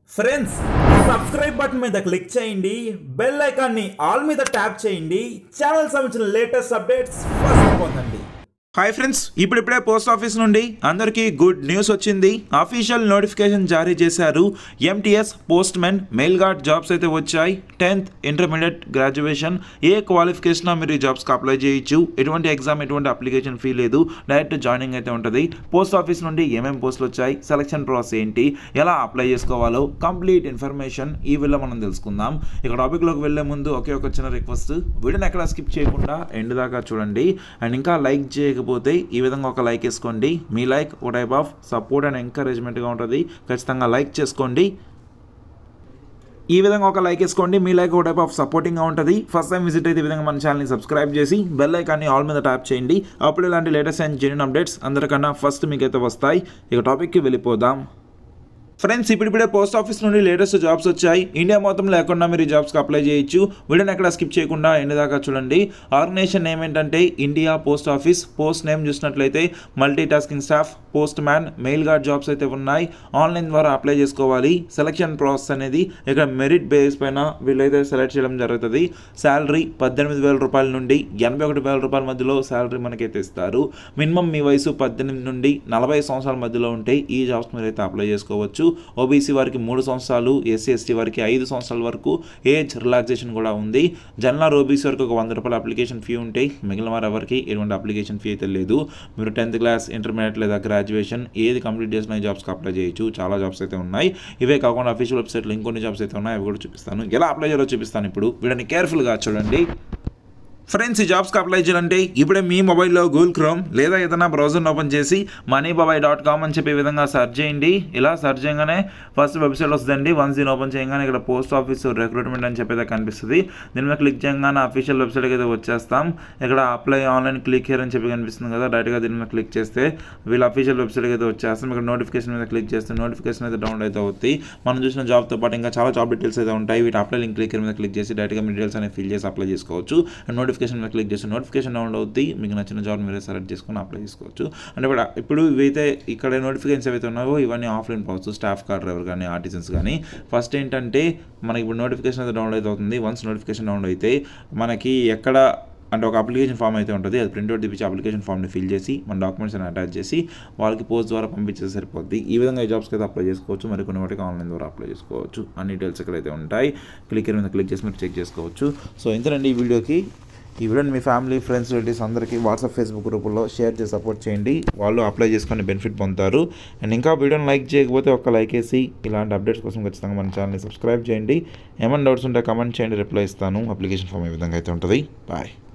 friends subscribe button మీద click చేయండి bell ఐకాన్ని ఆల్ మీద ట్యాప్ చేయండి ఛానల్ సంబంధించిన లేటెస్ట్ అప్డేట్స్ ఫస్ట్ పొందండి హాయ్ ఫ్రెండ్స్ ఇప్పుడిప్పుడే పోస్ట్ ఆఫీస్ నుండి అందరికీ గుడ్ న్యూస్ వచ్చింది అఫీషియల్ నోటిఫికేషన్ జారీ చేశారు MTS postmen mail guard jobs అయితే వచ్చాయి టెన్త్ ఇంటర్మీడియట్ గ్రాడ్యుయేషన్ ఏ క్వాలిఫికేషన్ మీరు ఈ జాబ్స్కి అప్లై చేయొచ్చు ఎటువంటి ఎగ్జామ్ ఎటువంటి అప్లికేషన్ ఫీ లేదు డైరెక్ట్ జాయినింగ్ అయితే ఉంటుంది పోస్ట్ ఆఫీస్ నుండి ఏమేమి పోస్టులు వచ్చాయి సెలక్షన్ ప్రాసెస్ ఏంటి ఎలా అప్లై చేసుకోవాలో కంప్లీట్ ఇన్ఫర్మేషన్ ఈ వీళ్ళ మనం తెలుసుకుందాం ఇక టాపిక్లోకి వెళ్ళే ముందు ఒకే ఒక చిన్న రిక్వెస్ట్ వీడియోని ఎక్కడ స్కిప్ చేయకుండా ఎండ్ దాకా చూడండి అండ్ ఇంకా లైక్ చేయకపోతే ఈ విధంగా ఒక లైక్ వేసుకోండి మీ లైక్ ఓ టైప్ ఆఫ్ సపోర్ట్ అండ్ ఎంకరేజ్మెంట్గా ఉంటుంది ఖచ్చితంగా లైక్ చేసుకోండి ఈ విధంగా ఒక లైక్ వేసుకోండి మీ లైక్ ఒక టైప్ ఆఫ్ సపోర్టింగ్గా ఉంటుంది ఫస్ట్ టైం విజిట్ అయితే ఈ విధంగా మన ఛానల్ని సబ్స్క్రైబ్ చేసి బెల్ ఐకాన్ని ఆల్ మీద ట్యాప్ చేయండి అప్పుడు ఇలాంటి లేటెస్ట్ అండ్ జెన్యున్ అప్డేట్స్ అందరికన్నా ఫస్ట్ మీకైతే వస్తాయి ఇక టాపిక్కి వెళ్ళిపోదాం ఫ్రెండ్స్ ఇప్పుడిప్పుడే పోస్ట్ ఆఫీస్ నుండి లేటెస్ట్ జాబ్స్ వచ్చాయి ఇండియా మొత్తం లేకుండా మీరు ఈ జాబ్స్కి అప్లై చేయొచ్చు వీడియోని ఎక్కడ స్కిప్ చేయకుండా ఎండ్ దాకా చూడండి ఆర్గనైజేషన్ నేమ్ ఏంటంటే India post office post name చూసినట్లయితే multitasking staff postman mail guard jobs అయితే ఉన్నాయి ఆన్లైన్ ద్వారా అప్లై చేసుకోవాలి సెలక్షన్ ప్రాసెస్ అనేది ఇక్కడ మెరిట్ బేస్ పైన వీళ్ళైతే సెలెక్ట్ చేయడం జరుగుతుంది శాలరీ పద్దెనిమిది వేల రూపాయల నుండి ఎనభై ఒకటి వేల రూపాయల మధ్యలో శాలరీ మనకైతే ఇస్తారు మినిమం మీ వయసు పద్దెనిమిది నుండి నలభై సంవత్సరాల మధ్యలో ఉంటే ఈ జాబ్స్ మీరైతే అప్లై చేసుకోవచ్చు ఓబీసీ వారికి మూడు సంవత్సరాలు ఎస్సీ ఎస్టీ వారికి ఐదు సంవత్సరాల వరకు ఏజ్ రిలాక్సేషన్ కూడా ఉంది జనరల్ ఓబీసీ వరకు ఒక వంద రూపాయల అప్లికేషన్ ఫీ ఉంటాయి మిగిలిన వారు ఎవరికి ఎటువంటి అప్లికేషన్ ఫీ అయితే లేదు మీరు టెన్త్ క్లాస్ ఇంటర్మీడియట్ లేదా గ్రాడ్యుయేషన్ ఏది కంప్లీట్ చేసిన ఈ జాబ్స్కి అప్లై చేయొచ్చు చాలా జాబ్స్ అయితే ఉన్నాయి ఇవే కాకుండా అఫీషియల్ వెబ్సైట్లో ఇంకొన్ని జాబ్స్ అయితే ఉన్నాయి అవి కూడా చూపిస్తాను ఎలా అప్లై చేయాలో చూపిస్తాను ఇప్పుడు వీడిని కేర్ఫుల్గా చూడండి ఫ్రెండ్స్ ఈ జాబ్స్కి అప్లై చేయాలంటే ఇప్పుడే మీ మొబైల్లో గూగుల్ క్రోమ్ లేదా ఏదైనా బ్రౌజర్ని ఓపెన్ చేసి మనీ బాబాయ్ డాట్ కామ్ అని చెప్పే విధంగా సెర్చ్ చేయండి ఇలా సెర్చ్ చేయగానే ఫస్ట్ వెబ్సైట్ వస్తుందండి వన్స్ దీన్ని ఓపెన్ చేయగానే ఇక్కడ పోస్ట్ ఆఫీస్ రిక్రూట్మెంట్ అని చెప్పేది కనిపిస్తుంది దీని మీద క్లిక్ చేయగానే అఫీషియల్ వెబ్సైట్కి అయితే వచ్చేస్తాం ఇక్కడ అప్లై ఆన్లైన్ క్లిక్ హియర్ అని చెప్పి కనిపిస్తుంది కదా డైరెక్ట్గా దీని మీద క్లిక్ చేస్తే వీళ్ళ అఫీషియల్ వెబ్సైట్కి అయితే వచ్చేస్తాం ఇక్కడ నోటిఫికేషన్ మీద క్లిక్ చేస్తే నోటిఫికేషన్ అయితే డౌన్లోడ్ అయితే అవుతాయి మనం చూసిన జాబ్తో పాటు ఇంకా చాలా జాబ్ డీటెయిల్స్ అయితే ఉంటాయి వీటి అప్లై లింక్ క్లిక్ మీద క్లిక్ చేసి డైరెక్ట్గా మీ డీటెయిల్స్ అనేది ఫిల్ చేసి అప్లై చేసుకోవచ్చు అండ్ నోటిఫికేషన్ మీద క్లిక్ చేసి నోటిఫికేషన్ డౌన్లోడ్ అవుతుంది మీకు నచ్చిన జాబ్ మీరే సెలెక్ట్ చేసుకొని అప్లై చేసుకోవచ్చు అంటే ఇప్పుడు ఇప్పుడు ఇవైతే ఇక్కడ నోటిఫికేషన్స్ ఏవైతే ఉన్నాయో ఇవన్నీ offline process staff car driver కానీ ఆర్టిజన్స్ కానీ ఫస్ట్ ఏంటంటే మనకి ఇప్పుడు నోటిఫికేషన్ అయితే డౌన్లోడ్ అయితే అవుతుంది వన్స్ నోటిఫికేషన్ డౌన్లోడ్ అయితే మనకి ఎక్కడ అంటే ఒక అప్లికేషన్ ఫామ్ అయితే ఉంటుంది అది ప్రింట్అవుట్ తీపించి అప్లికేషన్ ఫామ్ని ఫిల్ చేసి మన డాక్యుమెంట్స్ అని అటాచ్ చేసి వాళ్ళకి పోస్ట్ ద్వారా పంపించేస్తే సరిపోద్ది ఈ విధంగా ఈ జాబ్స్కి అయితే అప్లై చేసుకోవచ్చు మరి కొన్ని వాటికి ఆన్లైన్ ద్వారా అప్లై చేసుకోవచ్చు అన్ని డీటెయిల్స్ ఎక్కడైతే ఉంటాయి క్లిక్ మీద క్లిక్ చేసి మీరు చెక్ చేసుకోవచ్చు సో ఇంతనండి ఈ వీడియోకి ఈ వీడియోని మీ ఫ్యామిలీ ఫ్రెండ్స్ రిలేటివ్స్ అందరికీ వాట్సాప్ ఫేస్బుక్ గ్రూపుల్లో షేర్ చేసి సపోర్ట్ చేయండి వాళ్ళు అప్లై చేసుకొని బెనిఫిట్ పొందుతారు అండ్ ఇంకా వీడియోని లైక్ చేయకపోతే ఒక లైక్ వేసి ఇలాంటి అప్డేట్స్ కోసం ఖచ్చితంగా మన ఛానల్ని సబ్స్క్రైబ్ చేయండి ఏమైనా డౌట్స్ ఉంటే కమెంట్ చేయండి రిప్లై ఇస్తాను అప్లికేషన్ ఫామ్ ఏ విధంగా అయితే ఉంటుంది బాయ్